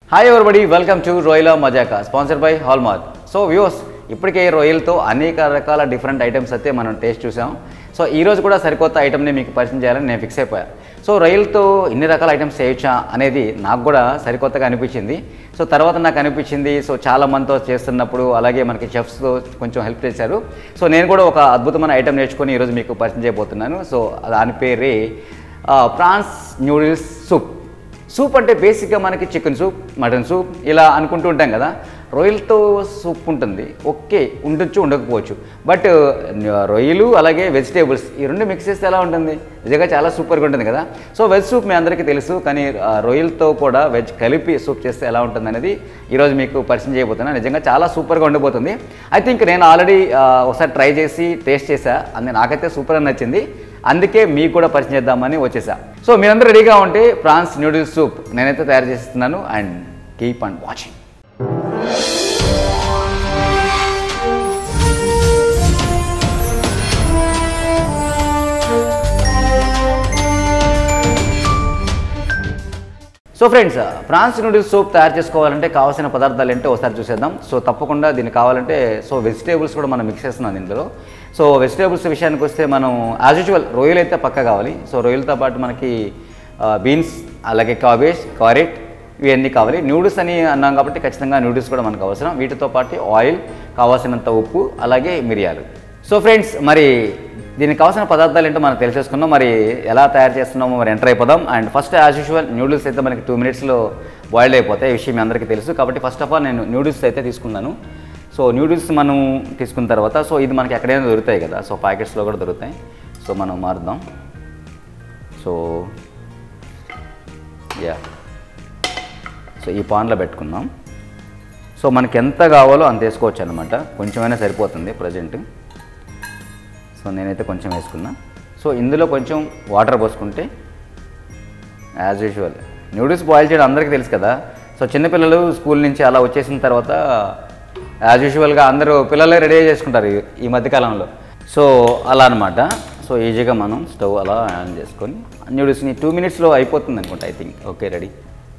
hi everybody welcome to Royyala Majaka sponsor by Hallmark so views ఇప్పటికే రొయ్యలతో అనేక రకాల డిఫరెంట్ ఐటమ్స్ అయితే మనం టేస్ట్ చూసాం సో ఈ రోజు కూడా సరికొత్త ఐటమ్ని మీకు పరిచయం చేయాలని నేను ఫిక్స్ అయిపోయాను సో రొయ్యలతో ఇన్ని రకాల ఐటమ్స్ చేయొచ్చా అనేది నాకు కూడా సరికొత్తగా అనిపించింది సో తర్వాత నాకు అనిపించింది సో చాలా మందితో చేస్తున్నప్పుడు అలాగే మనకి చెఫ్స్తో కొంచెం హెల్ప్ చేశారు సో నేను కూడా ఒక అద్భుతమైన ఐటమ్ నేర్చుకొని ఈరోజు మీకు పరిచయం చేయబోతున్నాను సో దాని పేరే ప్రాన్స్ న్యూడిల్స్ సూప్ సూప్ అంటే బేసిక్గా మనకి చికెన్ సూప్ మటన్ సూప్ ఇలా అనుకుంటూ ఉంటాం కదా రొయ్యలతో సూప్ ఉంటుంది ఓకే ఉండొచ్చు ఉండకపోవచ్చు బట్ రొయ్యలు అలాగే వెజిటేబుల్స్ ఈ రెండు మిక్స్ చేస్తే ఎలా ఉంటుంది నిజంగా చాలా సూపర్గా ఉంటుంది కదా సో వెజ్ సూప్ మీ అందరికీ తెలుసు కానీ ఆ, రొయ్యలతో కూడా వెజ్ కలిపి సూప్ చేస్తే ఎలా ఉంటుంది అనేది ఈరోజు మీకు పరిచయం చేయబోతున్నాను నిజంగా చాలా సూపర్గా ఉండబోతుంది ఐ థింక్ నేను ఆల్రెడీ ఒకసారి ట్రై చేసి టేస్ట్ చేశా అది నాకైతే సూపర్ అని నచ్చింది అందుకే మీకు కూడా పరిచయం చేద్దామని వచ్చేసా సో మీరందరూ రెడీగా ఉంటే ప్రాన్స్ న్యూడిల్స్ సూప్ నేనైతే తయారు చేస్తున్నాను and keep and watching so friends prawns noodles soup తయారు చేసుకోవాలంటే కావాల్సిన పదార్థాలు ఏంటో ఒకసారి చూసేద్దాం సో తప్పకుండా దీనికి కావాలంటే సో వెజిటేబుల్స్ కూడా మనం మిక్స్ చేస్తున్నాం దీంట్లో సో వెజిటేబుల్స్ విషయానికి వస్తే మనం యాజ్ యూజువల్ రొయ్యలు అయితే పక్క కావాలి సో రొయ్యలతో పాటు మనకి బీన్స్ అలాగే కాబేజ్ క్యారెట్ ఇవన్నీ కావాలి నూడిల్స్ అని అన్నాం కాబట్టి ఖచ్చితంగా నూడిల్స్ కూడా మనకు అవసరం వీటితో పాటు ఆయిల్ కావాల్సినంత ఉప్పు అలాగే మిరియాలు సో ఫ్రెండ్స్ మరి దీనికి కావాల్సిన పదార్థాలు ఏంటో మనం తెలిసేసుకుందాం మరి ఎలా తయారు చేస్తున్నామో మరి ఎంటర్ అయిపోదాం and first as usual noodles అయితే మనకి టూ మినిట్స్లో బాయిల్డ్ అయిపోతాయి ఈ విషయం మీ అందరికీ తెలుసు కాబట్టి ఫస్ట్ ఆఫ్ ఆల్ నేను నూడిల్స్ అయితే తీసుకున్నాను సో నూడిల్స్ మనం తీసుకున్న తర్వాత సో ఇది మనకి ఎక్కడైనా దొరుకుతాయి కదా సో ప్యాకెట్స్లో కూడా దొరుకుతాయి సో మనం మారుద్దాం సో యా సో ఈ పాన్లో పెట్టుకుందాం సో మనకి ఎంత కావాలో అంత వేసుకోవచ్చు అనమాట కొంచెమైనా సరిపోతుంది ప్రజెంట్ సో నేనైతే కొంచెం వేసుకున్నా సో ఇందులో కొంచెం వాటర్ పోసుకుంటే యాజ్ యూజువల్ నూడిల్స్ బాయిల్ చేయడం అందరికీ తెలుసు కదా సో చిన్నపిల్లలు స్కూల్ నుంచి అలా వచ్చేసిన తర్వాత యాజ్ యూజువల్గా అందరూ పిల్లలే రెడీ చేసుకుంటారు ఈ- ఈ మధ్యకాలంలో సో అలా అనమాట సో ఈజీగా మనం స్టవ్ అలా ఆన్ చేసుకొని నూడిల్స్ని టూ మినిట్స్లో అయిపోతుంది అనుకుంటా ఐ థింక్ ఓకే రెడీ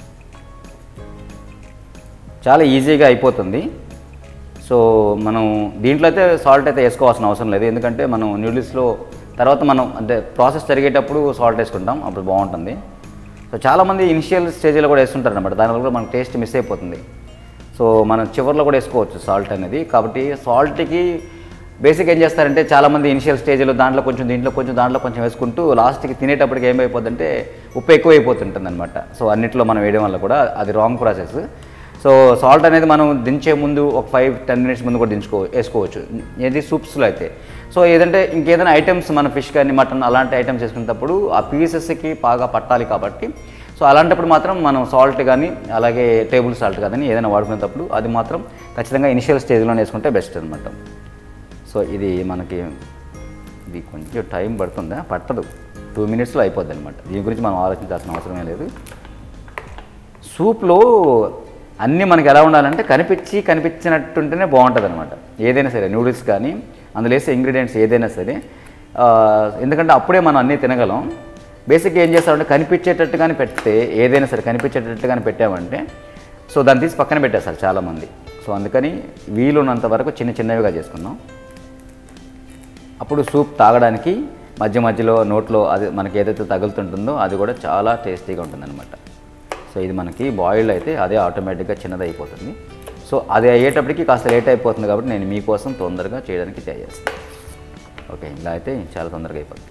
చాలా ఈజీగా అయిపోతుంది సో మనం దీంట్లో అయితే సాల్ట్ అయితే వేసుకోవాల్సిన అవసరం లేదు ఎందుకంటే మనం నూడిల్స్లో తర్వాత మనం అంటే ప్రాసెస్ జరిగేటప్పుడు సాల్ట్ వేసుకుంటాం అప్పుడు బాగుంటుంది సో చాలామంది ఇనిషియల్ స్టేజ్లో కూడా వేస్తుంటారు అనమాట దానివల్ల కూడా మనకు టేస్ట్ మిస్ అయిపోతుంది సో మనం చివరిలో కూడా వేసుకోవచ్చు సాల్ట్ అనేది కాబట్టి సాల్ట్కి బేసిక్ ఏం చేస్తారంటే చాలామంది ఇనిషియల్ స్టేజ్లో దాంట్లో కొంచెం దీంట్లో కొంచెం దాంట్లో కొంచెం వేసుకుంటూ లాస్ట్కి తినేటప్పటికి ఏమైపోతుందంటే ఉప్పు ఎక్కువ అయిపోతుంటుంది అనమాట సో అన్నిట్లో మనం వేయడం వల్ల కూడా అది రాంగ్ ప్రాసెస్ సో సాల్ట్ అనేది మనం దించే ముందు ఒక ఫైవ్ టెన్ మినిట్స్ ముందు కూడా దించుకో వేసుకోవచ్చు ఏది సూప్స్లో అయితే సో ఏదంటే ఇంకేదైనా ఐటమ్స్ మన ఫిష్ కానీ మటన్ అలాంటి ఐటమ్స్ చేసుకునేటప్పుడు ఆ పీసెస్కి బాగా పట్టాలి కాబట్టి సో అలాంటప్పుడు మాత్రం మనం సాల్ట్ కానీ అలాగే టేబుల్ సాల్ట్ కానీ ఏదైనా వాడుకునేటప్పుడు అది మాత్రం ఖచ్చితంగా ఇనిషియల్ స్టేజ్లోనే వేసుకుంటే బెస్ట్ అనమాట సో ఇది మనకి ఇది కొంచెం టైం పడుతుందా పట్టదు టూ మినిట్స్లో అయిపోద్ది అనమాట దీని గురించి మనం ఆలోచించాల్సిన అవసరమే లేదు సూప్లో అన్నీ మనకి ఎలా ఉండాలంటే కనిపించి కనిపించినట్టుంటేనే బాగుంటుంది అనమాట ఏదైనా సరే నూడిల్స్ కానీ అందులో వేసే ఇంగ్రీడియంట్స్ ఏదైనా సరే ఆ, ఎందుకంటే అప్పుడే మనం అన్నీ తినగలం బేసిక్గా ఏం చేస్తామంటే కనిపించేటట్టుగానే పెడితే ఏదైనా సరే కనిపించేటట్టుగానే పెట్టామంటే సో దాన్ని తీసి పక్కన పెట్టేస్తారు చాలామంది సో అందుకని వీలున్నంత వరకు చిన్న చిన్నవిగా చేసుకుందాం అప్పుడు సూప్ తాగడానికి మధ్య మధ్యలో నోట్లో అది మనకి ఏదైతే తగులుతుంటుందో అది కూడా చాలా టేస్టీగా ఉంటుందన్నమాట సో ఇది మనకి బాయిల్డ్ అయితే అదే ఆటోమేటిక్గా చిన్నది అయిపోతుంది సో అది అయ్యేటప్పటికి కాస్త లేట్ అయిపోతుంది కాబట్టి నేను మీకోసం తొందరగా చేయడానికి ట్రై చేస్తాను ఓకే ఇలా అయితే చాలా తొందరగా అయిపోతుంది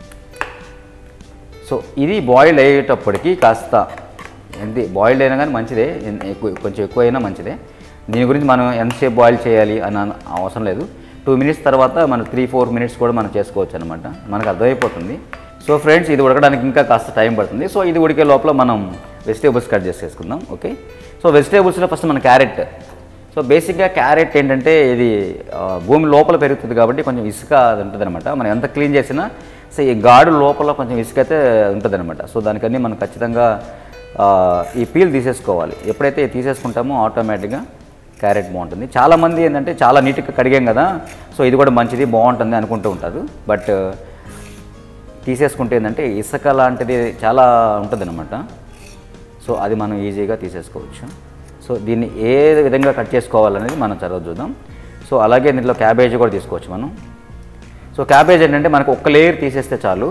సో ఇది బాయిల్డ్ అయ్యేటప్పటికి కాస్త ఎంత బాయిల్డ్ అయినా కానీ మంచిదే ఎన్- ఎక్కువ కొంచెం ఎక్కువ అయినా మంచిదే దీని గురించి మనం ఎంతసేపు బాయిల్ చేయాలి అని అన- అవసరం లేదు టూ మినిట్స్ తర్వాత మనం త్రీ ఫోర్ మినిట్స్ కూడా మనం చేసుకోవచ్చు అనమాట మనకు అర్థమైపోతుంది సో ఫ్రెండ్స్ ఇది ఉడకడానికి ఇంకా కాస్త టైం పడుతుంది సో ఇది ఉడికే లోపల మనం వెజిటేబుల్స్ కట్ చేసేసుకుందాం ఓకే సో వెజిటేబుల్స్లో ఫస్ట్ మన క్యారెట్ సో బేసిక్గా క్యారెట్ ఏంటంటే ఇది ఆ, భూమి లోపల పెరుగుతుంది కాబట్టి కొంచెం ఇసుక అది ఉంటుంది అనమాట మనం ఎంత క్లీన్ చేసినా సో ఈ గాడు లోపల కొంచెం ఇసుక అయితే ఉంటుంది అనమాట సో దానికన్నీ మనం ఖచ్చితంగా ఆ, ఈ పీల్ తీసేసుకోవాలి ఎప్పుడైతే ఇది తీసేసుకుంటామో ఆటోమేటిక్గా క్యారెట్ బాగుంటుంది చాలామంది ఏంటంటే చాలా నీట్గా కడిగాం కదా సో ఇది కూడా మంచిది బాగుంటుంది అనుకుంటూ ఉంటారు బట్ తీసేసుకుంటే ఏంటంటే ఇసుక లాంటిది చాలా ఉంటుంది సో అది మనం ఈజీగా తీసేసుకోవచ్చు సో దీన్ని ఏ విధంగా కట్ చేసుకోవాలనేది మనం తర్వాత చూద్దాం సో అలాగే దీంట్లో క్యాబేజీ కూడా తీసుకోవచ్చు మనం సో క్యాబేజ్ ఏంటంటే మనకు ఒక్క లేయర్ తీసేస్తే చాలు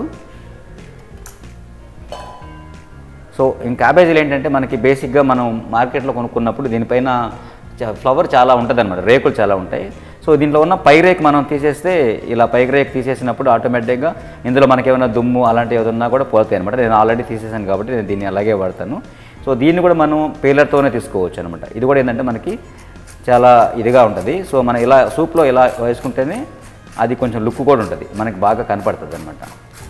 సో ఈ క్యాబేజీలు ఏంటంటే మనకి బేసిక్గా మనం మార్కెట్లో కొనుక్కున్నప్పుడు దీనిపైన చ- ఫ్లవర్ చాలా ఉంటుంది అనమాట రేకులు చాలా ఉంటాయి సో దీంట్లో ఉన్న పై రేక్ మనం తీసేస్తే ఇలా పై రేక్ తీసేసినప్పుడు ఆటోమేటిక్గా ఇందులో మనకి ఏమైనా దుమ్ము అలాంటివి ఏదన్నా కూడా పోతాయి అనమాట నేను ఆల్రెడీ తీసేసాను కాబట్టి నేను దీన్ని అలాగే వాడతాను సో దీన్ని కూడా మనం పీలర్తోనే తీసుకోవచ్చు అనమాట ఇది కూడా ఏంటంటే మనకి చాలా ఇదిగా ఉంటుంది సో మనం ఇలా సూప్లో ఇలా వేసుకుంటేనే అది కొంచెం లుక్ కూడా ఉంటుంది మనకి బాగా కనపడుతుంది అనమాట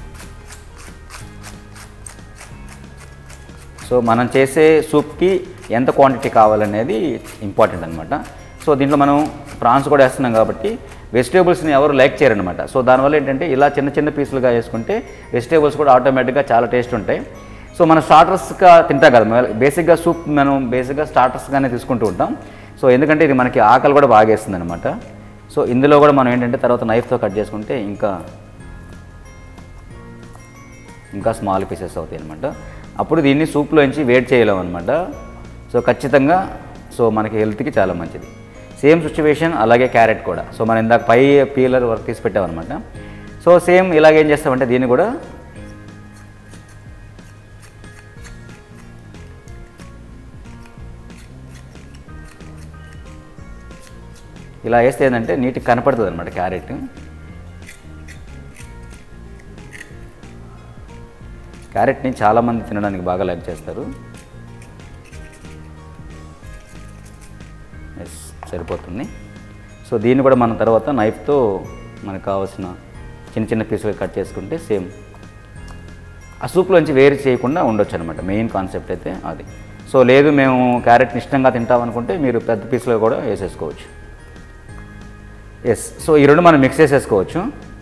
సో మనం చేసే సూప్కి ఎంత క్వాంటిటీ కావాలనేది ఇంపార్టెంట్ అనమాట సో దీంట్లో మనం ప్రాన్స్ కూడా వేస్తున్నాం కాబట్టి వెజిటేబుల్స్ని ఎవరు లైక్ చేయరనమాట సో దానివల్ల ఏంటంటే ఇలా చిన్న చిన్న పీసులుగా వేసుకుంటే వెజిటేబుల్స్ కూడా ఆటోమేటిక్గా చాలా టేస్ట్ ఉంటాయి సో మనం స్టార్టర్స్గా తింటాం కదా బేసిక్గా సూప్ మనం బేసిక్గా స్టార్టర్స్గానే తీసుకుంటూ ఉంటాం సో ఎందుకంటే ఇది మనకి ఆకలి కూడా బాగా వేస్తుంది అనమాట సో ఇందులో కూడా మనం ఏంటంటే తర్వాత నైఫ్తో కట్ చేసుకుంటే ఇంకా ఇంకా స్మాల్ పీసెస్ అవుతాయి అనమాట అప్పుడు దీన్ని సూప్లోంచి వేడి చేయలేం అనమాట సో ఖచ్చితంగా సో మనకి హెల్త్కి చాలా మంచిది సేమ్ సిచ్యువేషన్ అలాగే క్యారెట్ కూడా సో మనం ఇందాక పై పీలర్ వర్క్ తీసి పెట్టామన్నమాట సో సేమ్ ఇలాగ ఏం చేస్తామంటే దీన్ని కూడా ఇలా వేస్తే ఏంటంటే నీట్గా కనపడుతుంది అనమాట క్యారెట్ క్యారెట్ని చాలామంది తినడానికి బాగా లైక్ చేస్తారు ఎస్ సరిపోతుంది సో దీన్ని కూడా మనం తర్వాత నైఫ్తో మనకు కావాల్సిన చిన్న చిన్న పీసులు కట్ చేసుకుంటే సేమ్ ఆ సూప్లోంచి వేరు చేయకుండా ఉండొచ్చు అనమాట మెయిన్ కాన్సెప్ట్ అయితే అది సో లేదు మేము క్యారెట్ని ఇష్టంగా తింటాం అనుకుంటే మీరు పెద్ద పీసులో కూడా వేసేసుకోవచ్చు ఎస్ సో ఈ రెండు మనం మిక్స్ చేసేసుకోవచ్చు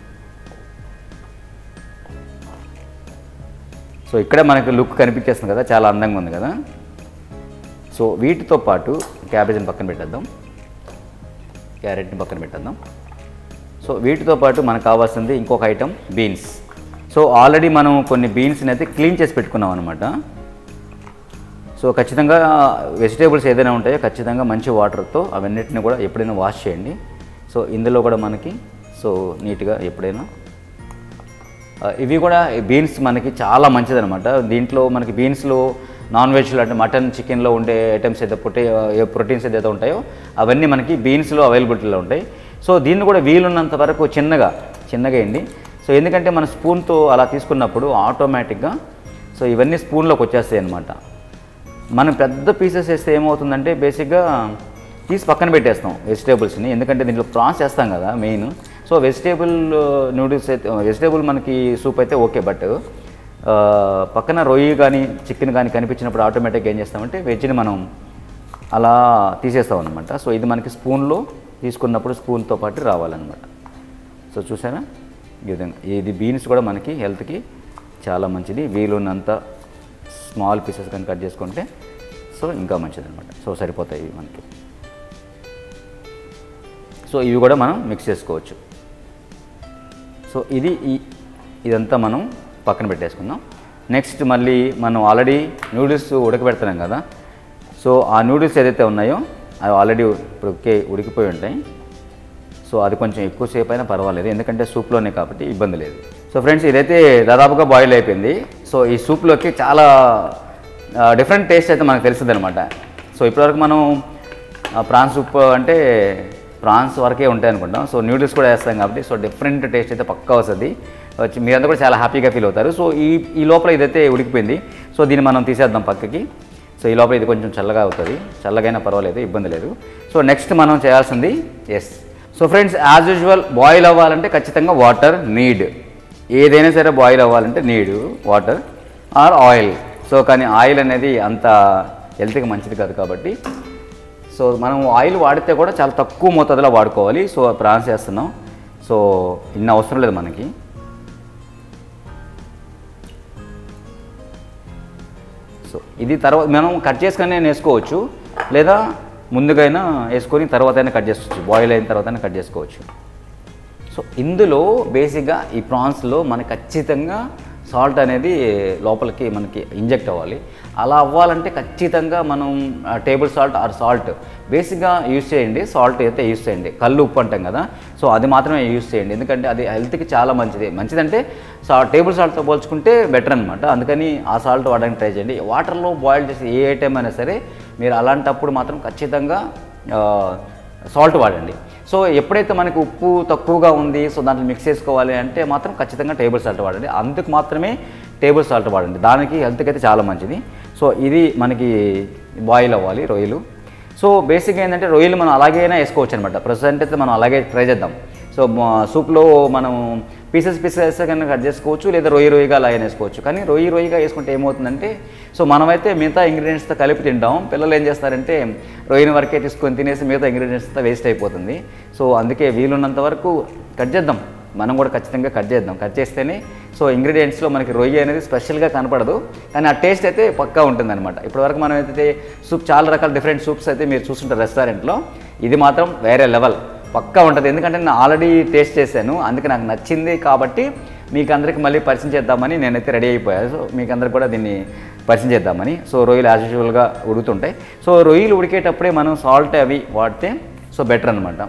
సో ఇక్కడే మనకి లుక్ కనిపించేస్తుంది కదా చాలా అందంగా ఉంది కదా సో వీటితో పాటు క్యాబేజీని పక్కన పెట్టేద్దాం క్యారెట్ని పక్కన పెట్టేద్దాం సో వీటితో పాటు మనకు కావాల్సింది ఇంకొక ఐటమ్ బీన్స్ సో ఆల్రెడీ మనం కొన్ని బీన్స్ని అయితే క్లీన్ చేసి పెట్టుకున్నాం అనమాట సో ఖచ్చితంగా వెజిటేబుల్స్ ఏదైనా ఉంటాయో ఖచ్చితంగా మంచి వాటర్తో అవన్నిటిని కూడా ఎప్పుడైనా వాష్ చేయండి సో ఇందులో కూడా మనకి సో నీట్గా ఎప్పుడైనా ఆ, ఇవి కూడా బీన్స్ మనకి చాలా మంచిదన్నమాట దీంట్లో మనకి బీన్స్లో నాన్ వెజ్లో అంటే మటన్ చికెన్లో ఉండే ఐటమ్స్ అయితే ప్రొటీ ఏ ప్రోటీన్స్ ఏదైతే ఉంటాయో అవన్నీ మనకి బీన్స్లో అవైలబిలిటీలో ఉంటాయి సో దీన్ని కూడా వీలున్నంత వరకు చిన్నగా చిన్నగా వేయండి సో ఎందుకంటే మన స్పూన్తో అలా తీసుకున్నప్పుడు ఆటోమేటిక్గా సో ఇవన్నీ స్పూన్లోకి వచ్చేస్తాయి అన్నమాట మనం పెద్ద పీసెస్ వేస్తే ఏమవుతుందంటే బేసిక్గా తీసి పక్కన పెట్టేస్తాం వెజిటేబుల్స్ని ఎందుకంటే దీంట్లో ప్రాన్స్ వేస్తాం కదా మెయిన్ సో వెజిటేబుల్ నూడిల్స్ అయితే వెజిటేబుల్ మనకి సూప్ అయితే ఓకే బట్ పక్కన రొయ్యి కానీ చికెన్ కానీ కనిపించినప్పుడు ఆటోమేటిక్గా ఏం చేస్తామంటే వెజ్ని మనం అలా తీసేస్తాం అనమాట సో ఇది మనకి స్పూన్లో తీసుకున్నప్పుడు స్పూన్తో పాటు రావాలన్నమాట సో చూసారా ఈ విధంగా ఇది బీన్స్ కూడా మనకి హెల్త్కి చాలా మంచిది వీలున్నంత స్మాల్ పీసెస్ కానీ కట్ చేసుకుంటే సో ఇంకా మంచిది అనమాట సో సరిపోతాయి ఇవి మనకి సో ఇవి కూడా మనం మిక్స్ చేసుకోవచ్చు సో ఇది ఈ ఇదంతా మనం పక్కన పెట్టేసుకుందాం నెక్స్ట్ మళ్ళీ మనం ఆల్రెడీ నూడిల్స్ ఉడకబెడుతున్నాం కదా సో ఆ నూడిల్స్ ఏదైతే ఉన్నాయో అవి ఆల్రెడీ ఇప్పుడు ఉడికే ఉడికిపోయి ఉంటాయి సో అది కొంచెం ఎక్కువసేపు అయినా పర్వాలేదు ఎందుకంటే సూప్లోనే కాబట్టి ఇబ్బంది లేదు సో ఫ్రెండ్స్ ఇదైతే దాదాపుగా బాయిల్ అయిపోయింది సో ఈ సూప్లోకి చాలా డిఫరెంట్ టేస్ట్ అయితే మనకు తెలుస్తుంది అనమాట సో ఇప్పటివరకు మనం ప్రాన్స్ సూప్ అంటే ప్రాన్స్ వరకే ఉంటాయి అనుకుంటాం సో నూడిల్స్ కూడా వేస్తాం కాబట్టి సో డిఫరెంట్ టేస్ట్ అయితే పక్కా వస్తుంది వచ్చి మీరంతా కూడా చాలా హ్యాపీగా ఫీల్ అవుతారు సో ఈ ఈ లోపల ఇదైతే ఉడికిపోయింది సో దీన్ని మనం తీసేద్దాం పక్కకి సో ఈ లోపల ఇది కొంచెం చల్లగా అవుతుంది చల్లగైనా పర్వాలేదు ఇబ్బంది లేదు సో నెక్స్ట్ మనం చేయాల్సింది yes so friends as usual boil అవ్వాలంటే ఖచ్చితంగా వాటర్ నీడ్ ఏదైనా సరే బాయిల్ అవ్వాలంటే need water or oil so కానీ ఆయిల్ అనేది అంత హెల్త్కి మంచిది కాదు కాబట్టి సో మనం ఆయిల్ వాడితే కూడా చాలా తక్కువ మోతాదులో వాడుకోవాలి సో ప్రాన్స్ చేస్తున్నాం సో ఇన్ని అవసరం లేదు మనకి సో ఇది తర్వాత మనం కట్ చేసుకొని వేసుకోవచ్చు లేదా ముందుగైనా వేసుకొని తర్వాత అయినా కట్ చేసుకోవచ్చు బాయిల్ అయిన తర్వాత కట్ చేసుకోవచ్చు సో ఇందులో బేసిక్గా ఈ ప్రాన్స్లో మనకి ఖచ్చితంగా సాల్ట్ అనేది లోపలికి మనకి ఇంజెక్ట్ అవ్వాలి అలా అవ్వాలంటే ఖచ్చితంగా మనం టేబుల్ సాల్ట్ ఆర్ సాల్ట్ బేసిక్గా యూస్ చేయండి సాల్ట్ అయితే యూస్ చేయండి కళ్ళు ఉప్పు అంటాం కదా సో అది మాత్రమే యూస్ చేయండి ఎందుకంటే అది హెల్త్కి చాలా మంచిది మంచిదంటే సా టేబుల్ సాల్ట్తో పోల్చుకుంటే బెటర్ అనమాట అందుకని ఆ సాల్ట్ వాడడానికి ట్రై చేయండి వాటర్లో బాయిల్ చేసి ఏ ఐటెం అయినా సరే మీరు అలాంటప్పుడు మాత్రం ఖచ్చితంగా సాల్ట్ వాడండి సో ఎప్పుడైతే మనకి ఉప్పు తక్కువగా ఉంది సో దాంట్లో మిక్స్ చేసుకోవాలి అంటే మాత్రం ఖచ్చితంగా టేబుల్ సాల్ట్ వాడండి అందుకు మాత్రమే టేబుల్ సాల్ట్ వాడండి దానికి హెల్త్కి అయితే చాలా మంచిది సో ఇది మనకి బాయిల్ అవ్వాలి రొయ్యలు సో బేసిక్గా ఏంటంటే రొయ్యలు మనం అలాగైనా వేసుకోవచ్చు అనమాట ప్రజెంట్ అయితే మనం అలాగే ట్రై చేద్దాం సో సూప్లో మనం పీసెస్ పీసెస్ కన్నా కట్ చేసుకోవచ్చు లేదా రొయ్యి రొయ్యిగా అలా అయినా వేసుకోవచ్చు కానీ రొయ్యి రొయ్యిగా వేసుకుంటే ఏమవుతుందంటే సో మనమైతే మిగతా ఇంగ్రీడియంట్స్తో కలిపి తింటాం పిల్లలు ఏం చేస్తారంటే రొయ్యని వరకే తీసుకొని తినేసి మిగతా ఇంగ్రీడియంట్స్తో వేస్ట్ అయిపోతుంది సో అందుకే వీలున్నంత వరకు కట్ చేద్దాం మనం కూడా ఖచ్చితంగా కట్ చేద్దాం కట్ చేస్తేనే సో ఇంగ్రీడియంట్స్లో మనకి రొయ్యి అనేది స్పెషల్గా కనపడదు కానీ ఆ టేస్ట్ అయితే పక్కా ఉంటుంది అనమాట ఇప్పటివరకు మనం అయితే సూప్ చాలా రకాల డిఫరెంట్ సూప్స్ అయితే మీరు చూస్తుంటారు రెస్టారెంట్లో ఇది మాత్రం వేరే లెవెల్ పక్కా ఉంటుంది ఎందుకంటే నేను ఆల్రెడీ టేస్ట్ చేశాను అందుకే నాకు నచ్చింది కాబట్టి మీకు అందరికి మళ్ళీ పరిచయం చేద్దామని నేనైతే రెడీ అయిపోయాను సో మీకు అందరికి కూడా దీన్ని పరిచయం చేద్దామని సో రొయ్యలు యాజ్ యూజువల్గా ఉడుకుతుంటాయి సో రొయ్యలు ఉడికేటప్పుడే మనం సాల్ట్ అవి వాడితే సో బెటర్ అనమాట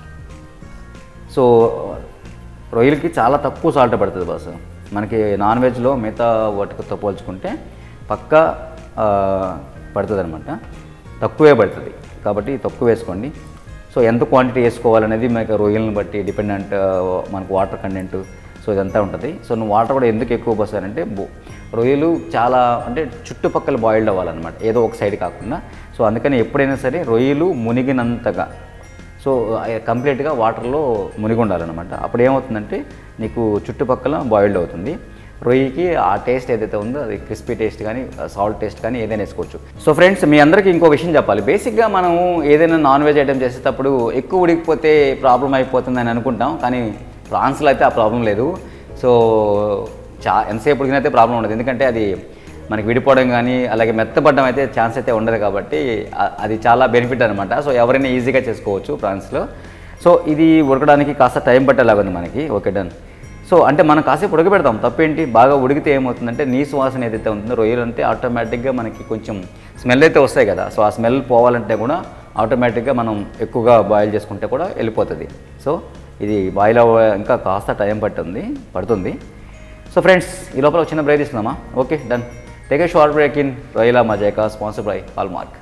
సో రొయ్యలకి చాలా తక్కువ సాల్ట్ పడుతుంది బాస్ మనకి నాన్ వెజ్లో మిగతా వాటితో పోల్చుకుంటే పక్కా పడుతుంది అనమాట తక్కువే పడుతుంది కాబట్టి తక్కువ వేసుకోండి సో ఎంత క్వాంటిటీ వేసుకోవాలనేది మనకి రొయ్యలను బట్టి డిపెండెంట్ మనకు వాటర్ కంటెంట్ సో ఇదంతా ఉంటుంది సో నువ్వు వాటర్ కూడా ఎందుకు ఎక్కువ పోసానంటే బో రొయ్యలు చాలా అంటే చుట్టుపక్కల బాయిల్డ్ అవ్వాలన్నమాట ఏదో ఒక సైడ్ కాకుండా సో అందుకని ఎప్పుడైనా సరే రొయ్యలు మునిగినంతగా సో కంప్లీట్గా వాటర్లో మునిగి ఉండాలన్నమాట అప్పుడు ఏమవుతుందంటే నీకు చుట్టుపక్కల బాయిల్డ్ అవుతుంది రొయ్యకి ఆ టేస్ట్ ఏదైతే ఉందో అది క్రిస్పీ టేస్ట్ కానీ సాల్ట్ టేస్ట్ కానీ ఏదైనా వేసుకోవచ్చు సో ఫ్రెండ్స్ మీ అందరికీ ఇంకో విషయం చెప్పాలి బేసిక్గా మనం ఏదైనా నాన్ వెజ్ ఐటెం చేసేటప్పుడు ఎక్కువ ఉడికిపోతే ప్రాబ్లం అయిపోతుందని అనుకుంటాం కానీ ప్రాన్స్లో అయితే ఆ ప్రాబ్లం లేదు సో చా ఎంతసేపు ఉడికినైతే ప్రాబ్లం ఉండదు ఎందుకంటే అది మనకి విడిపోవడం కానీ అలాగే మెత్తపడడం అయితే ఛాన్స్ అయితే ఉండదు కాబట్టి అ- అది చాలా బెనిఫిట్ అనమాట సో ఎవరైనా ఈజీగా చేసుకోవచ్చు ప్రాన్స్లో సో ఇది ఉడకడానికి కాస్త టైం పట్టేలాగా ఉంది మనకి ఓకే డన్ సో అంటే మనం కాసేపు ఉడకబెడతాం తప్పేంటి బాగా ఉడికితే ఏమవుతుందంటే నీసు వాసన ఏదైతే ఉంటుందో రొయ్యలు అంటే ఆటోమేటిక్గా మనకి కొంచెం స్మెల్ అయితే వస్తాయి కదా సో ఆ స్మెల్ పోవాలంటే కూడా ఆటోమేటిక్గా మనం ఎక్కువగా బాయిల్ చేసుకుంటే కూడా వెళ్ళిపోతుంది సో ఇది బాయిల్ అవ్వ ఇంకా కాస్త టైం పట్టుంది పడుతుంది సో ఫ్రెండ్స్ ఈ లోపల ఒక చిన్న బ్రేక్ తీసుకుందామా okay done take a short break in Royyala Majaka sponsor by Hallmark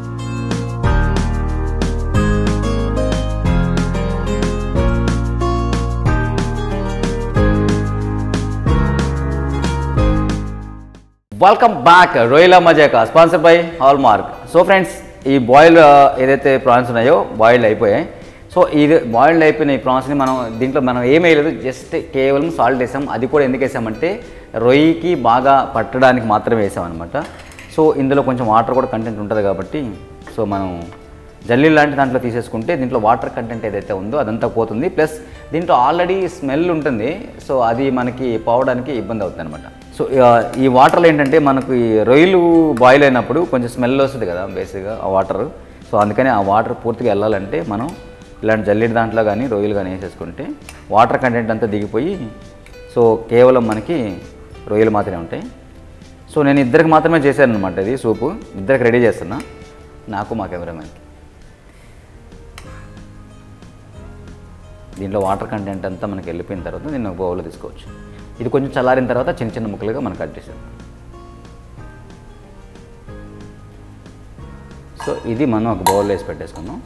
welcome back Royyala Majaka sponsor by Hallmark so friends ఈ బాయిల్ ఏదైతే ప్రాన్స్ ఉన్నాయో బాయిల్డ్ అయిపోయాయి సో ఇది బాయిల్డ్ అయిపోయిన ఈ ప్రాన్స్ని మనం దీంట్లో మనం ఏం వేయలేదు జస్ట్ కేవలం సాల్ట్ వేసాం అది కూడా ఎందుకు వేసామంటే రొయ్యకి బాగా పట్టడానికి మాత్రమే వేసాం అనమాట సో ఇందులో కొంచెం వాటర్ కూడా కంటెంట్ ఉంటుంది కాబట్టి సో మనం జల్లీ లాంటి దాంట్లో తీసేసుకుంటే దీంట్లో వాటర్ కంటెంట్ ఏదైతే ఉందో అదంతా పోతుంది ప్లస్ దీంట్లో ఆల్రెడీ స్మెల్ ఉంటుంది సో అది మనకి పోవడానికి ఇబ్బంది అవుతుంది అనమాట సో ఆ, ఈ వాటర్లో ఏంటంటే మనకు ఈ రొయ్యలు బాయిల్ అయినప్పుడు కొంచెం స్మెల్ వస్తుంది కదా బేసిక్గా ఆ వాటర్ సో అందుకని ఆ వాటర్ పూర్తిగా వెళ్ళాలంటే మనం ఇలాంటి జల్లెడి దాంట్లో కానీ రొయ్యలు కానీ వేసేసుకుంటే వాటర్ కంటెంట్ అంతా దిగిపోయి సో కేవలం మనకి రొయ్యలు మాత్రమే ఉంటాయి సో నేను ఇద్దరికి మాత్రమే చేశాను అనమాట ఇది సూపు ఇద్దరికి రెడీ చేస్తున్నా నాకు మా కెమెరామెన్కి దీంట్లో వాటర్ కంటెంట్ అంతా మనకి వెళ్ళిపోయిన తర్వాత దీన్ని ఒక బౌల్లో తీసుకోవచ్చు ఇది కొంచెం చల్లారిన తర్వాత చిన్న చిన్న ముక్కలుగా మనం కట్ చేసాం సో ఇది మనం ఒక బౌల్లో వేసి పెట్టేసుకుందాం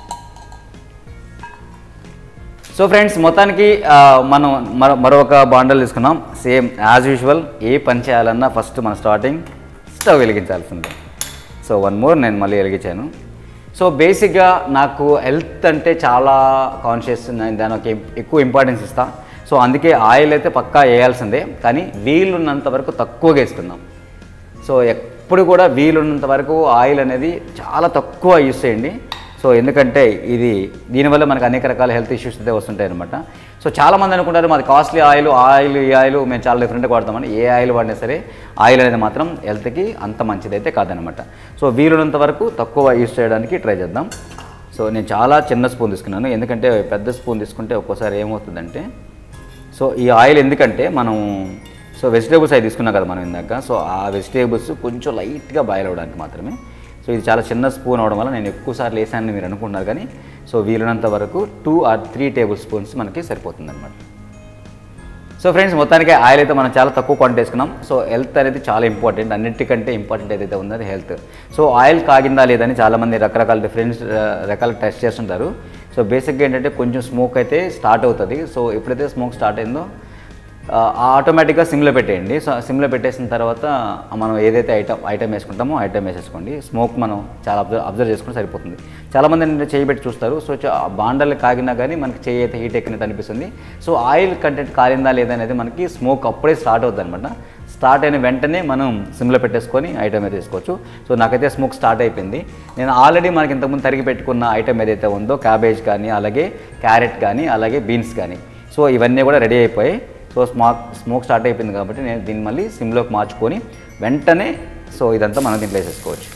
సో ఫ్రెండ్స్ మొత్తానికి ఆ, మనం మరో మరొక బాండల్ తీసుకున్నాం సేమ్ యాజ్ యూజువల్ ఏ పని చేయాలన్నా ఫస్ట్ మన స్టార్టింగ్ స్టవ్ వెలిగించాల్సిందే సో వన్ మోర్ నేను మళ్ళీ వెలిగించాను సో బేసిక్గా నాకు హెల్త్ అంటే చాలా కాన్షియస్ నేను దానికి ఎక్కువ ఇంపార్టెన్స్ ఇస్తా సో అందుకే ఆయిల్ అయితే పక్కా వేయాల్సిందే కానీ వీలున్నంత వరకు తక్కువగా వేసుకుందాం సో ఎప్పుడు కూడా వీలున్నంత వరకు ఆయిల్ అనేది చాలా తక్కువ యూస్ చేయండి సో ఎందుకంటే ఇది దీనివల్ల మనకు అనేక రకాల హెల్త్ ఇష్యూస్ అయితే వస్తుంటాయి అనమాట సో చాలామంది అనుకుంటారు మాది కాస్ట్లీ ఆయిల్ ఆయిల్ ఈ ఆయిల్ మేము చాలా డిఫరెంట్గా వాడతామని ఏ ఆయిల్ వాడినా సరే ఆయిల్ అనేది మాత్రం హెల్త్కి అంత మంచిదైతే కాదనమాట సో వీలున్నంత వరకు తక్కువ యూస్ చేయడానికి ట్రై చేద్దాం సో నేను చాలా చిన్న స్పూన్ తీసుకున్నాను ఎందుకంటే పెద్ద స్పూన్ తీసుకుంటే ఒక్కోసారి ఏమవుతుందంటే సో ఈ ఆయిల్ ఎందుకంటే మనం సో వెజిటేబుల్స్ అవి తీసుకున్నాం కదా మనం ఇందాక సో ఆ వెజిటేబుల్స్ కొంచెం లైట్గా బాయిల్ అవ్వడానికి మాత్రమే సో ఇది చాలా చిన్న స్పూన్ అవడం వల్ల నేను ఎక్కువ సార్లు వేసానని మీరు అనుకుంటున్నారు కానీ సో వీలున్నంత వరకు two or three table spoons మనకి సరిపోతుంది అనమాట సో ఫ్రెండ్స్ మొత్తానికి ఆయిల్ అయితే మనం చాలా తక్కువ క్వాంటిటీ వేసుకున్నాం సో హెల్త్ అనేది చాలా ఇంపార్టెంట్ అన్నిటికంటే ఇంపార్టెంట్ ఏదైతే ఉందో అది హెల్త్ సో ఆయిల్ కాగిందా లేదని చాలామంది రకరకాల డిఫరెంట్ రకాల టెస్ట్ చేస్తుంటారు సో బేసిక్గా ఏంటంటే కొంచెం స్మోక్ అయితే స్టార్ట్ అవుతుంది సో ఎప్పుడైతే స్మోక్ స్టార్ట్ అయిందో ఆ, ఆటోమేటిక్గా సిమ్లో పెట్టేయండి సో సిమ్లో పెట్టేసిన తర్వాత మనం ఏదైతే ఐటమ్ ఐటమ్ వేసుకుంటామో ఐటమ్ వేసేసుకోండి స్మోక్ మనం చాలా అబ్జర్వ్ అబ్జర్వ్ చేసుకుంటే సరిపోతుంది చాలామంది ఏంటంటే చేయి పెట్టి చూస్తారు సో చా- బాండలు కాగినా కానీ మనకి చేయి అయితే హీట్ ఎక్కినట్టు అనిపిస్తుంది సో ఆయిల్ కంటెంట్ కాలిందా లేదా అనేది మనకి స్మోక్ అప్పుడే స్టార్ట్ అవుతుంది అనమాట స్టార్ట్ అయిన వెంటనే మనం సిమ్లో పెట్టేసుకొని ఐటమ్ అయితే తీసుకోవచ్చు సో నాకైతే స్మోక్ స్టార్ట్ అయిపోయింది నేను ఆల్రెడీ మనకి ఇంతకుముందు తరిగి పెట్టుకున్న ఐటమ్ ఏదైతే ఉందో క్యాబేజ్ కానీ అలాగే క్యారెట్ కానీ అలాగే బీన్స్ కానీ సో ఇవన్నీ కూడా రెడీ అయిపోయాయి సో స్మాక్ స్మోక్ స్టార్ట్ అయిపోయింది కాబట్టి నేను దీన్ని మళ్ళీ సిమ్లోకి మార్చుకొని వెంటనే సో ఇదంతా మనం దీంట్లో వేసేసుకోవచ్చు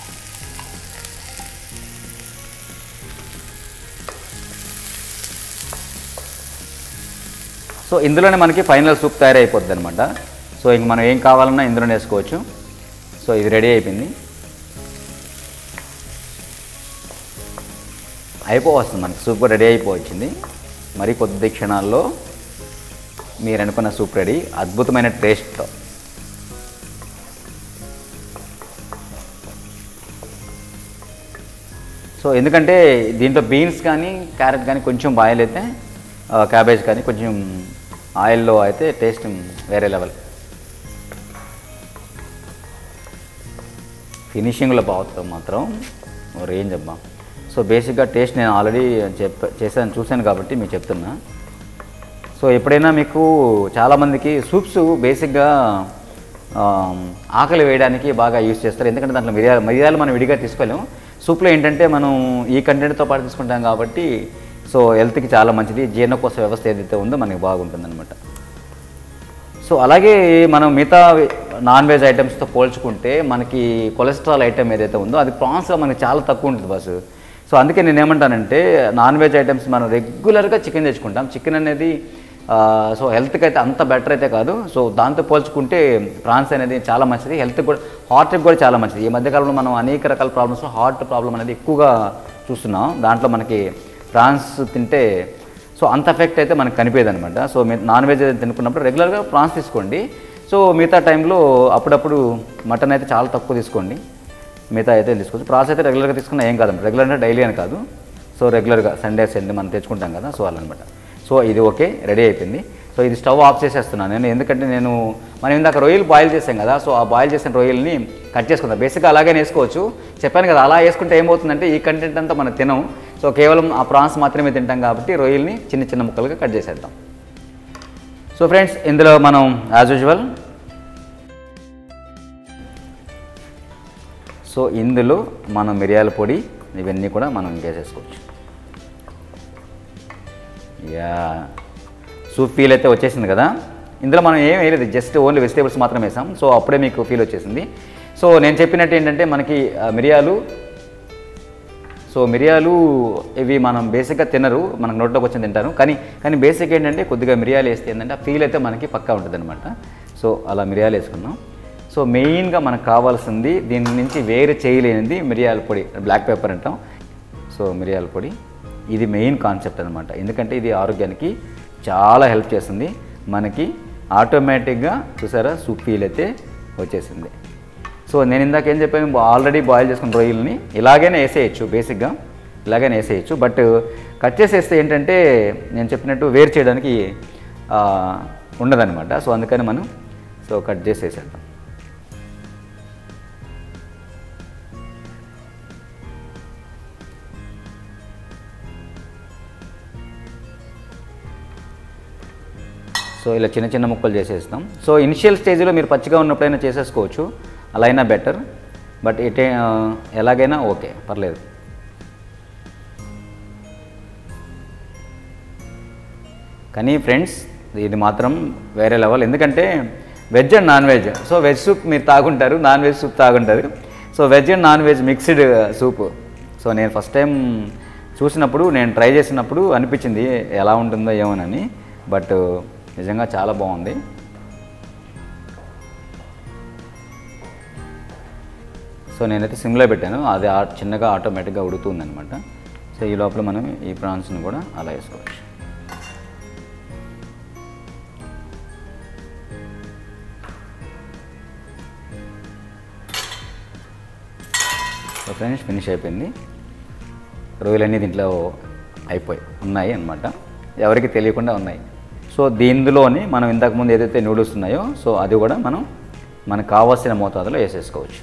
సో ఇందులోనే మనకి ఫైనల్ సూప్ తయారైపోద్ది అనమాట సో ఇంక మనం ఏం కావాలన్నా ఇందులోనే వేసుకోవచ్చు సో ఇది రెడీ అయిపోయింది అయిపోవస్తుంది మనకి సూప్ రెడీ అయిపోవచ్చింది మరి కొద్ది క్షణాల్లో మీరు అనుకున్న సూప్ రెడీ అద్భుతమైన టేస్ట్తో సో ఎందుకంటే దీంట్లో బీన్స్ కానీ క్యారెట్ కానీ కొంచెం బాయిల్ అయితే ఆ, క్యాబేజ్ కానీ కొంచెం ఆయిల్లో అయితే టేస్ట్ వేరే లెవెల్ ఫినిషింగ్లో బాగుతుంది మాత్రం ఓ రేంజ్ అబ్బా సో బేసిక్గా టేస్ట్ నేను ఆల్రెడీ చెప్ప చేశాను చూశాను కాబట్టి మీకు చెప్తున్నా సో ఎప్పుడైనా మీకు చాలామందికి సూప్స్ బేసిక్గా ఆ, ఆకలి వేయడానికి బాగా యూస్ చేస్తారు ఎందుకంటే దాంట్లో మిరియాలు మిరియాలు మనం విడిగా తీసుకోలేము సూప్లో ఏంటంటే మనం ఈ కంటెంట్తో పాటు తీసుకుంటాం కాబట్టి సో హెల్త్కి చాలా మంచిది జీర్ణకోశ వ్యవస్థ ఏదైతే ఉందో మనకి బాగుంటుందన్నమాట సో అలాగే మనం మిగతా నాన్ వెజ్ ఐటమ్స్తో పోల్చుకుంటే మనకి కొలెస్ట్రాల్ ఐటమ్ ఏదైతే ఉందో అది ప్రాన్స్లో మనకి చాలా తక్కువ ఉంటుంది బస్సు సో అందుకే నేను ఏమంటానంటే నాన్ వెజ్ ఐటమ్స్ మనం రెగ్యులర్గా చికెన్ తెచ్చుకుంటాం చికెన్ అనేది ఆ, సో హెల్త్కి అయితే అంత బెటర్ అయితే కాదు సో దాంతో పోల్చుకుంటే ప్రాన్స్ అనేది చాలా మంచిది హెల్త్కి కూడా హార్ట్కి కూడా చాలా మంచిది ఈ మధ్యకాలంలో మనం అనేక రకాల ప్రాబ్లమ్స్ హార్ట్ ప్రాబ్లం అనేది ఎక్కువగా చూస్తున్నాం దాంట్లో మనకి ప్రాన్స్ తింటే సో అంత ఎఫెక్ట్ అయితే మనకు కనిపించదు అనమాట సో మీరు నాన్ వెజ్ తినుకున్నప్పుడు రెగ్యులర్గా ప్రాన్స్ తీసుకోండి సో మిగతా టైంలో అప్పుడప్పుడు మటన్ అయితే చాలా తక్కువ తీసుకోండి మిగతా అయితే తీసుకోవచ్చు ప్రాన్స్ అయితే రెగ్యులర్గా తీసుకున్నా ఏం కాదు రెగ్యులర్ అంటే డైలీ అని కాదు సో రెగ్యులర్గా సండే సండే మనం తెచ్చుకుంటాం కదా సో అలా అనమాట సో ఇది ఓకే రెడీ అయిపోయింది సో ఇది స్టవ్ ఆఫ్ చేసేస్తున్నాను నేను ఎందుకంటే నేను మనం ఇందాక రొయ్యలు బాయిల్ చేసాం కదా సో ఆ బాయిల్ చేసిన రొయ్యల్ని కట్ చేసుకుందాం బేసిక్గా అలాగే వేసుకోవచ్చు చెప్పాను కదా అలా వేసుకుంటే ఏమవుతుందంటే ఈ కంటెంట్ అంతా మనం తినం సో కేవలం ఆ ప్రాన్స్ మాత్రమే తింటాం కాబట్టి రొయ్యల్ని చిన్న చిన్న ముక్కలుగా కట్ చేసేద్దాం సో ఫ్రెండ్స్ ఇందులో మనం యాజ్ యూజువల్ సో ఇందులో మనం మిరియాల పొడి ఇవన్నీ కూడా మనం వేసేసుకోవచ్చు యా సూప్ ఫీల్ అయితే వచ్చేసింది కదా ఇందులో మనం ఏం వేయలేదు జస్ట్ ఓన్లీ వెజిటేబుల్స్ మాత్రం వేసాం సో అప్పుడే మీకు ఫీల్ వచ్చేసింది సో నేను చెప్పినట్టు ఏంటంటే మనకి ఆ, మిరియాలు సో మిరియాలు ఇవి మనం బేసిక్గా తినరు మనకు నోట్లోకి వచ్చి తింటారు కానీ కానీ బేసిక్ ఏంటంటే కొద్దిగా మిరియాలు వేస్తే ఏంటంటే ఆ ఫీల్ అయితే మనకి పక్కా ఉంటుంది అనమాట సో అలా మిరియాలు వేసుకున్నాం సో మెయిన్గా మనకు కావాల్సింది దీని నుంచి వేరు చేయలేనిది మిరియాల పొడి బ్లాక్ పెప్పర్ అంటాం సో మిరియాల పొడి ఇది మెయిన్ కాన్సెప్ట్ అనమాట ఎందుకంటే ఇది ఆరోగ్యానికి చాలా హెల్ప్ చేస్తుంది మనకి ఆటోమేటిక్గా చూసారా సూప్ ఫీల్ అయితే వచ్చేసింది సో నేను ఇందాక ఏం చెప్పాను ఆల్రెడీ బాయిల్ చేసుకున్న రొయ్యల్ని ఇలాగైనా వేసేయచ్చు బేసిక్గా ఇలాగైనా వేసేయచ్చు బట్ కట్ చేసేస్తే ఏంటంటే నేను చెప్పినట్టు వేరు చేయడానికి ఆ, ఉండదన్నమాట సో అందుకని మనం సో కట్ చేసి వేసేద్దాం సో ఇలా చిన్న చిన్న ముక్కలు చేసేస్తాం సో ఇనిషియల్ స్టేజ్లో మీరు పచ్చిగా ఉన్నప్పుడైనా చేసేసుకోవచ్చు అలా అయినా బెటర్ బట్ ఇటే ఆ, ఎలాగైనా ఓకే పర్లేదు కానీ ఫ్రెండ్స్ ఇది మాత్రం వేరే లెవెల్ ఎందుకంటే veg and non veg so veg soup మీరు తాగుంటారు నాన్ వెజ్ సూప్ తాగుంటారు so veg and non veg mixed soup so నేను ఫస్ట్ టైం చూసినప్పుడు నేను ట్రై చేసినప్పుడు అనిపించింది ఎలా ఉంటుందో ఏమోనని బట్ నిజంగా చాలా బాగుంది సో నేనైతే సిమ్లో పెట్టాను అది ఆ- చిన్నగా ఆటోమేటిక్గా ఉడుకుతుంది అనమాట సో ఈ లోపల మనం ఈ ప్రాన్స్ని కూడా అలా వేసుకోవచ్చు సో ఫ్రెండ్స్ ఫినిష్ అయిపోయింది రొయ్యలన్నీ దీంట్లో అయిపోయి ఉన్నాయి అన్నమాట ఎవరికి తెలియకుండా ఉన్నాయి సో దీనిలోని మనం ఇంతకుముందు ఏదైతే నూడిల్స్ ఉన్నాయో సో అది కూడా మనం మనకు కావాల్సిన మోతాదులో వేసేసుకోవచ్చు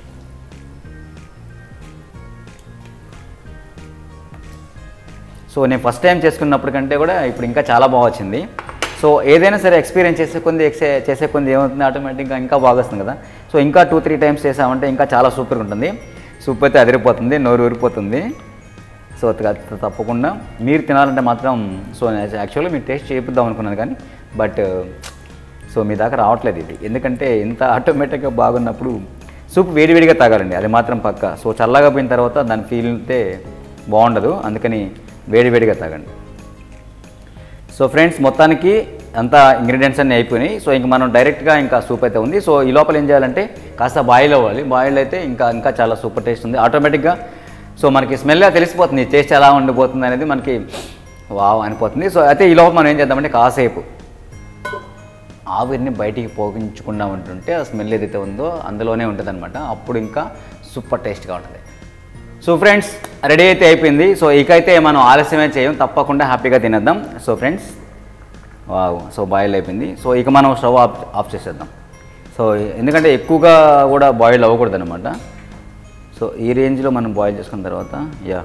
సో నేను ఫస్ట్ టైం చేసుకున్నప్పటికంటే కూడా ఇప్పుడు ఇంకా చాలా బాగా వచ్చింది సో ఏదైనా సరే ఎక్స్పీరియన్స్ చేసే కొంది ఎక్సే చేసే కొంది ఏమవుతుంది ఆటోమేటిక్గా ఇంకా బాగా వస్తుంది కదా సో ఇంకా టూ త్రీ టైమ్స్ చేసామంటే ఇంకా చాలా సూపర్గా ఉంటుంది సూప్ అయితే అదిరిపోతుంది నోరు ఊరిపోతుంది సో అది కాదు, తప్పకుండా మీరు తినాలంటే మాత్రం సో యాక్చువల్గా మీరు టేస్ట్ చేపిద్దాం అనుకున్నాను కానీ బట్ సో మీ దాకా రావట్లేదు ఇది ఎందుకంటే ఇంత ఆటోమేటిక్గా బాగున్నప్పుడు సూప్ వేడివేడిగా తాగాలండి అది మాత్రం పక్క సో చల్లగా పోయిన తర్వాత దాని ఫీల్ అయితే బాగుండదు అందుకని వేడివేడిగా తాగండి సో ఫ్రెండ్స్ మొత్తానికి అంతా ఇంగ్రీడియంట్స్ అన్నీ అయిపోయినాయి సో ఇంక మనం డైరెక్ట్గా ఇంకా సూప్ అయితే ఉంది సో ఈ లోపల ఏం చేయాలంటే కాస్త బాయిల్ అవ్వాలి బాయిల్ అయితే ఇంకా ఇంకా చాలా సూపర్ టేస్ట్ ఉంది ఆటోమేటిక్గా సో మనకి స్మెల్గా తెలిసిపోతుంది టేస్ట్ ఎలా ఉండిపోతుంది అనేది మనకి వావ్ అనిపోతుంది సో అయితే ఈ లోపల మనం ఏం చేద్దామంటే కాసేపు ఆవిరిని బయటికి పోగించకుండా ఉంటుంటే ఆ స్మెల్ ఏదైతే ఉందో అందులోనే ఉంటుంది అనమాట అప్పుడు ఇంకా సూపర్ టేస్ట్గా ఉంటుంది సో ఫ్రెండ్స్ రెడీ అయితే అయిపోయింది సో ఇకైతే మనం ఆలస్యమే చేయం తప్పకుండా హ్యాపీగా తినేద్దాం so friends wow so boil అయిపోయింది సో ఇక మనం స్టవ్ ఆఫ్ ఆఫ్ చేసేద్దాం సో ఎందుకంటే ఎక్కువగా కూడా బాయిల్ అవ్వకూడదు అనమాట సో ఈ రేంజ్లో మనం బాయిల్ చేసుకున్న తర్వాత యా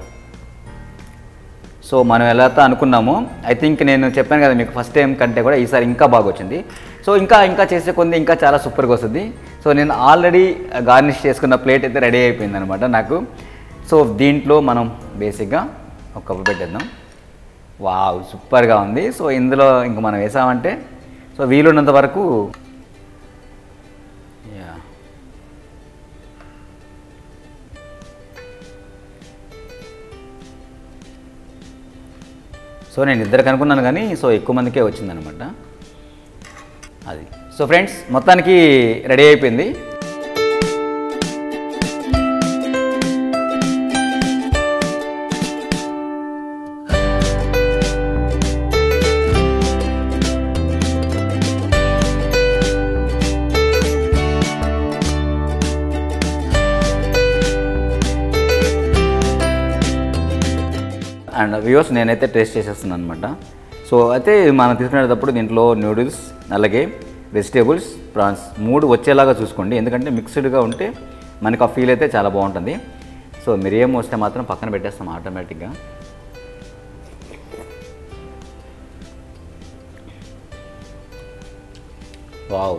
సో మనం ఎలా అయితే అనుకున్నామో ఐ థింక్ నేను చెప్పాను కదా మీకు ఫస్ట్ టైం కంటే కూడా ఈసారి ఇంకా బాగా వచ్చింది సో ఇంకా ఇంకా చేసే కొంది ఇంకా చాలా సూపర్గా వస్తుంది సో నేను ఆల్రెడీ గార్నిష్ చేసుకున్న ప్లేట్ అయితే రెడీ అయిపోయింది అనమాట నాకు సో దీంట్లో మనం బేసిక్గా ఒక కప్పు పెట్టేద్దాం వావ్ సూపర్గా ఉంది సో ఇందులో ఇంక మనం వేసామంటే సో వీలున్నంత వరకు యా సో నేను ఇద్దరికి అనుకున్నాను కానీ సో ఎక్కువ మందికే వచ్చిందనమాట అది సో ఫ్రెండ్స్ మొత్తానికి రెడీ అయిపోయింది అండ్ వ్యూస్ నేనైతే టేస్ట్ చేసేస్తున్నాను అనమాట సో అయితే మనం తీసుకునేటప్పుడు దీంట్లో నూడిల్స్ అలాగే వెజిటేబుల్స్ ప్రాన్స్ మూడు వచ్చేలాగా చూసుకోండి ఎందుకంటే మిక్స్డ్గా ఉంటే మనకు ఆ ఫీల్ అయితే చాలా బాగుంటుంది సో మిరియం వస్తే మాత్రం పక్కన పెట్టేస్తాం ఆటోమేటిక్గా వావ్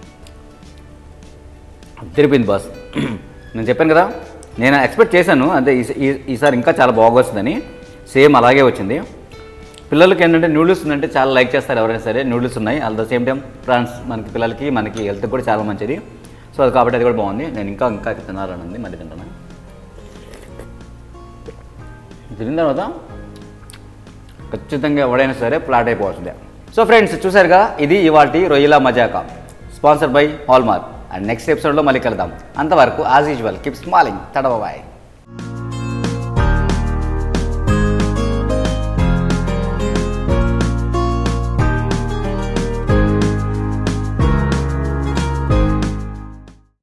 తిరిపోయింది బాస్ నేను చెప్పాను కదా నేను ఎక్స్పెక్ట్ చేశాను అంటే ఈ- ఈ- ఈసారి ఇంకా చాలా బాగా వస్తుందని సేమ్ అలాగే వచ్చింది పిల్లలకి ఏంటంటే నూడిల్స్ ఉందంటే చాలా లైక్ చేస్తారు ఎవరైనా సరే నూడిల్స్ ఉన్నాయి at the same time prawns మనకి పిల్లలకి మనకి హెల్త్ కూడా చాలా మంచిది సో అది కాబట్టి అది కూడా బాగుంది నేను ఇంకా ఇంకా తినాలని ఉంది మళ్ళీ తింటాను తిన్న తర్వాత ఖచ్చితంగా ఎవడైనా సరే ఫ్లాట్ అయిపోవాల్సిందే సో ఫ్రెండ్స్ చూసారుగా ఇది ఇవాటి రొయ్యల మజాకా sponsor by Hallmark and next ఎపిసోడ్లో మళ్ళీ కలుద్దాం అంతవరకు యాజ్ యూజువల్ కీప్ స్మాలింగ్ తడవ బాయ్